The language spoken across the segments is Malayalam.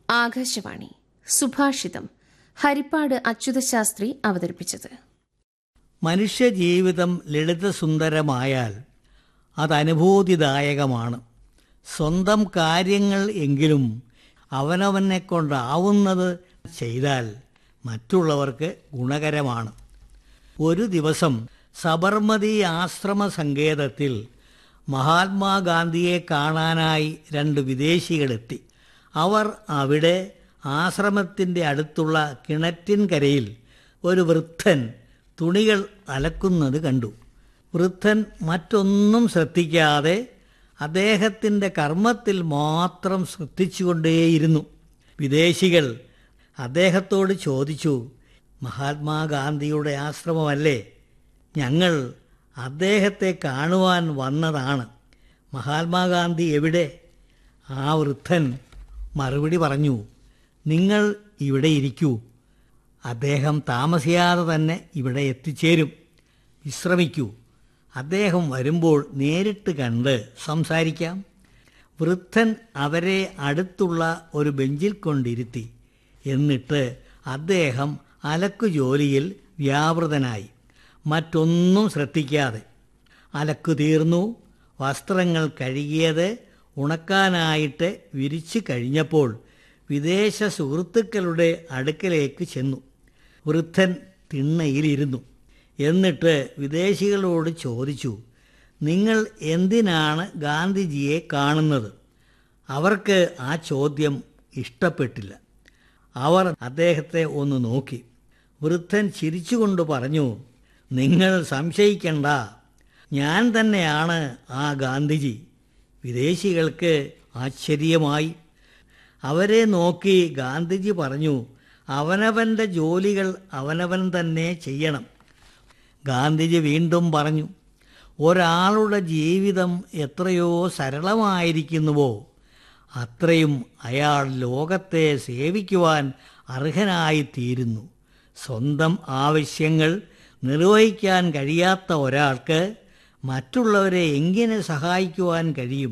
ആകാശവാണി സുഭാഷിതം ഹരിപ്പാട് അച്യുതശാസ്ത്രി അവതരിപ്പിച്ചത് മനുഷ്യജീവിതം ലളിതസുന്ദരമായാൽ അത് അനുഭൂതിദായകമാണ് സ്വന്തം കാര്യങ്ങൾ എങ്കിലും അവനവനെ കൊണ്ടാവുന്നത് ചെയ്താൽ മറ്റുള്ളവർക്ക് ഗുണകരമാണ് ഒരു ദിവസം സബർമതി ആശ്രമ സങ്കേതത്തിൽ മഹാത്മാഗാന്ധിയെ കാണാനായി രണ്ട് വിദേശികളെത്തി അവർ അവിടെ ആശ്രമത്തിൻ്റെ അടുത്തുള്ള കിണറ്റിൻകരയിൽ ഒരു വൃദ്ധൻ തുണികൾ അലക്കുന്നത് കണ്ടു വൃദ്ധൻ മറ്റൊന്നും ശ്രദ്ധിക്കാതെ അദ്ദേഹത്തിൻ്റെ കർമ്മത്തിൽ മാത്രം ശ്രദ്ധിച്ചുകൊണ്ടേയിരുന്നു വിദേശികൾ അദ്ദേഹത്തോട് ചോദിച്ചു മഹാത്മാഗാന്ധിയുടെ ആശ്രമമല്ലേ ഞങ്ങൾ അദ്ദേഹത്തെ കാണുവാൻ വന്നതാണ് മഹാത്മാഗാന്ധി എവിടെ ആ വൃദ്ധൻ മറുപടി പറഞ്ഞു നിങ്ങൾ ഇവിടെ ഇരിക്കൂ അദ്ദേഹം താമസിയാതെ തന്നെ ഇവിടെ എത്തിച്ചേരും വിശ്രമിക്കൂ അദ്ദേഹം വരുമ്പോൾ നേരിട്ട് കണ്ട് സംസാരിക്കാം വൃദ്ധൻ അവരെ അടുത്തുള്ള ഒരു ബെഞ്ചിൽ കൊണ്ടിരുത്തി എന്നിട്ട് അദ്ദേഹം അലക്കു ജോലിയിൽ വ്യാപൃതനായി മറ്റൊന്നും ശ്രദ്ധിക്കാതെ അലക്കു തീർന്നു വസ്ത്രങ്ങൾ കഴുകിയത് ഉണക്കാനായിട്ട് വിരിച്ചു കഴിഞ്ഞപ്പോൾ വിദേശ സുഹൃത്തുക്കളുടെ അടുക്കലേക്ക് ചെന്നു വൃദ്ധൻ തിണ്ണയിലിരുന്നു എന്നിട്ട് വിദേശികളോട് ചോദിച്ചു നിങ്ങൾ എന്തിനാണ് ഗാന്ധിജിയെ കാണുന്നത് അവർക്ക് ആ ചോദ്യം ഇഷ്ടപ്പെട്ടില്ല അവർ അദ്ദേഹത്തെ ഒന്ന് നോക്കി വൃദ്ധൻ ചിരിച്ചുകൊണ്ട് പറഞ്ഞു നിങ്ങൾ സംശയിക്കണ്ട ഞാൻ തന്നെയാണ് ആ ഗാന്ധിജി വിദേശികൾക്ക് ആശ്ചര്യമായി അവരെ നോക്കി ഗാന്ധിജി പറഞ്ഞു അവനവൻ്റെ ജോലികൾ അവനവൻ തന്നെ ചെയ്യണം ഗാന്ധിജി വീണ്ടും പറഞ്ഞു ഒരാളുടെ ജീവിതം എത്രയോ സരളമായിരിക്കുന്നുവോ അത്രയും അയാൾ ലോകത്തെ സേവിക്കുവാൻ അർഹനായിത്തീരുന്നു സ്വന്തം ആവശ്യങ്ങൾ നിർവഹിക്കാൻ കഴിയാത്ത ഒരാൾക്ക് മറ്റുള്ളവരെ എങ്ങനെ സഹായിക്കുവാൻ കഴിയും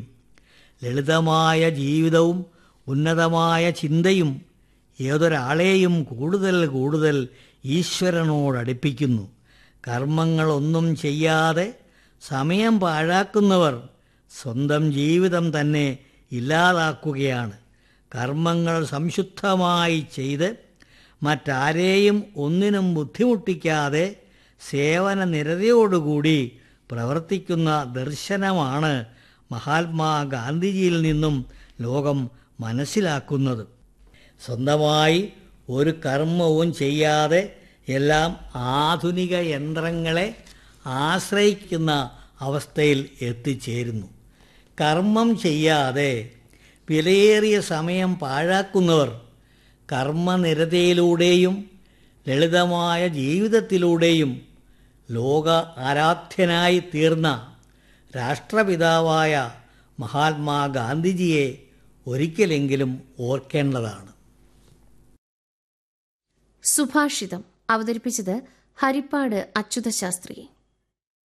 ലളിതമായ ജീവിതവും ഉന്നതമായ ചിന്തയും ഏതൊരാളെയും കൂടുതൽ കൂടുതൽ ഈശ്വരനോടടുപ്പിക്കുന്നു കർമ്മങ്ങളൊന്നും ചെയ്യാതെ സമയം പാഴാക്കുന്നവർ സ്വന്തം ജീവിതം തന്നെ ഇല്ലാതാക്കുകയാണ് കർമ്മങ്ങൾ സംശുദ്ധമായി ചെയ്ത് മറ്റാരെയും ഒന്നിനും ബുദ്ധിമുട്ടിക്കാതെ സേവന നിരതയോടുകൂടി പ്രവർത്തിക്കുന്ന ദർശനമാണ് മഹാത്മാഗാന്ധിജിയിൽ നിന്നും ലോകം മനസ്സിലാക്കുന്നത് സ്വന്തമായി ഒരു കർമ്മവും ചെയ്യാതെ എല്ലാം ആധുനിക യന്ത്രങ്ങളെ ആശ്രയിക്കുന്ന അവസ്ഥയിൽ എത്തിച്ചേരുന്നു കർമ്മം ചെയ്യാതെ വിലയേറിയ സമയം പാഴാക്കുന്നവർ കർമ്മനിരതയിലൂടെയും ലളിതമായ ജീവിതത്തിലൂടെയും ലോക ആരാധ്യനായി തീർന്ന രാഷ്ട്രപിതാവായ മഹാത്മാഗാന്ധിജിയെ ഒരിക്കലെങ്കിലും ഓർക്കേണ്ടതാണ് സുഭാഷിതം അവതരിപ്പിച്ചത് ഹരിപ്പാട് അച്യുതശാസ്ത്രി